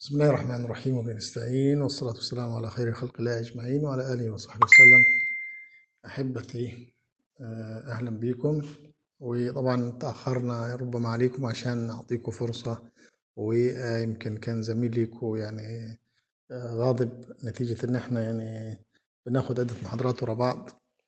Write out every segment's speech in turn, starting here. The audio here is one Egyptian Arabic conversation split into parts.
بسم الله الرحمن الرحيم وبنستعين والصلاة والسلام على خير خلق الله أجمعين وعلى آله وصحبه وسلم أحبتي آه، أهلا بكم وطبعا تأخرنا ربما عليكم عشان نعطيكم فرصة ويمكن كان زميل ليكم يعني آه، غاضب نتيجة إن إحنا يعني بناخد عدة محاضرات ورا بعض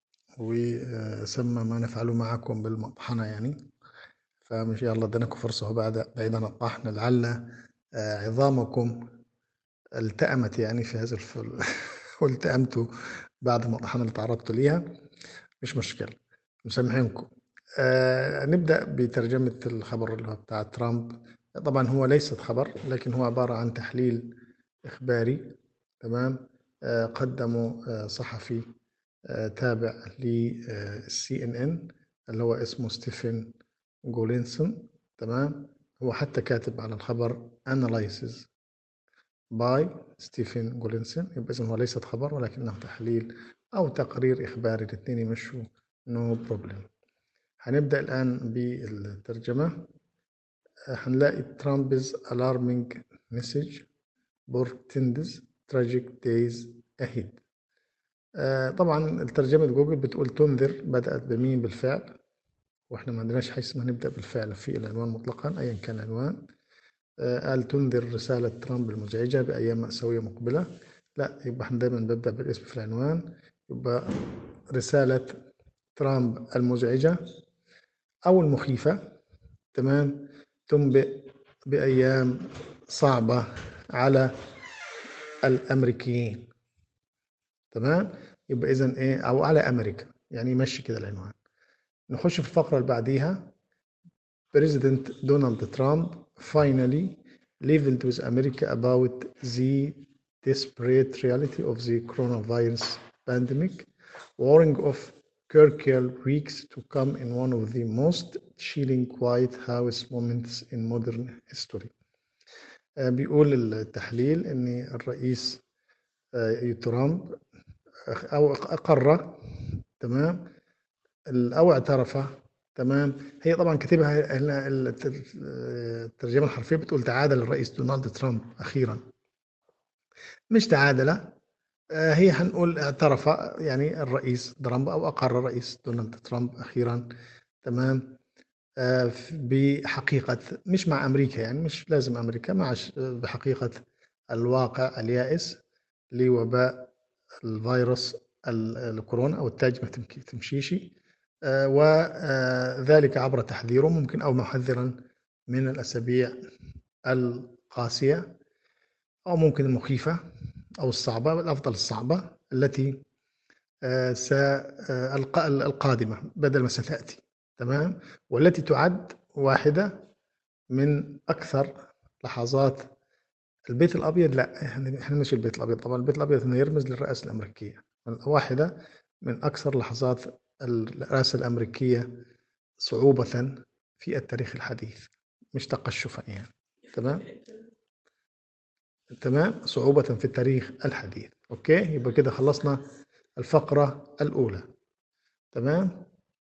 وسمى ما نفعله معكم بالمطحنة يعني فمن شاء الله اديناكم فرصة بعد بعيد عن الطحن لعل آه، عظامكم التأمت يعني في هذا الفل والتأمتوا بعد المطحنة اللي تعرضتوا ليها مش مشكلة مسامحينكم آه نبدأ بترجمة الخبر اللي هو بتاع ترامب طبعا هو ليست خبر لكن هو عبارة عن تحليل إخباري تمام آه قدمه آه صحفي آه تابع للسي ان ان اللي هو اسمه ستيفن جولينسون تمام هو حتى كاتب على الخبر analysis by ستيفن جولينسون يبقى إذن هو ليست خبر ولكنه تحليل أو تقرير إخباري الاثنين يمشوا نو no بروبلم هنبدأ الآن بالترجمة هنلاقي ترامب's alarming message portends tragic days ahead آه طبعا الترجمة جوجل بتقول تنذر بدأت بمين بالفعل واحنا ما عندناش حاجة اسمها نبدأ بالفعل في العنوان مطلقا أيا كان العنوان آه قال تنذر رسالة ترامب المزعجة بأيام مأساوية مقبلة لا يبقى احنا دايما بنبدأ بالاسم في العنوان يبقى رسالة ترامب المزعجة أو المخيفة تمام تنبئ بأيام صعبة على الأمريكيين تمام يبقى إذا إيه أو على أمريكا يعني يمشي كده العنوان نخش في الفقرة اللي بعديها President Donald Trump finally leveled with America about the desperate reality of the coronavirus pandemic, warning of curtail weeks to come in one of the most chilling White House moments in modern history. بيقول التحليل ان الرئيس ترامب او اقر تمام او اعترف تمام هي طبعا كاتبها الترجمه الحرفيه بتقول تعادل الرئيس دونالد ترامب اخيرا مش تعادل هي هنقول اعترف يعني الرئيس ترامب او اقر الرئيس دونالد ترامب اخيرا تمام بحقيقه مش مع امريكا يعني مش لازم امريكا مع بحقيقه الواقع اليائس لوباء الفيروس الكورونا او التاج ما تمشيش وذلك عبر تحذيره ممكن او محذرا من الاسابيع القاسيه او ممكن المخيفه أو الصعبة الأفضل الصعبة التي القادمة بدل ما ستأتي تمام والتي تعد واحدة من أكثر لحظات البيت الأبيض لا احنا مش البيت الأبيض طبعا البيت الأبيض هنا يرمز للرئاسة الأمريكية واحدة من أكثر لحظات الرئاسة الأمريكية صعوبة في التاريخ الحديث مش تقشفا يعني تمام تمام صعوبة في التاريخ الحديث أوكي يبقى كده خلصنا الفقرة الأولى تمام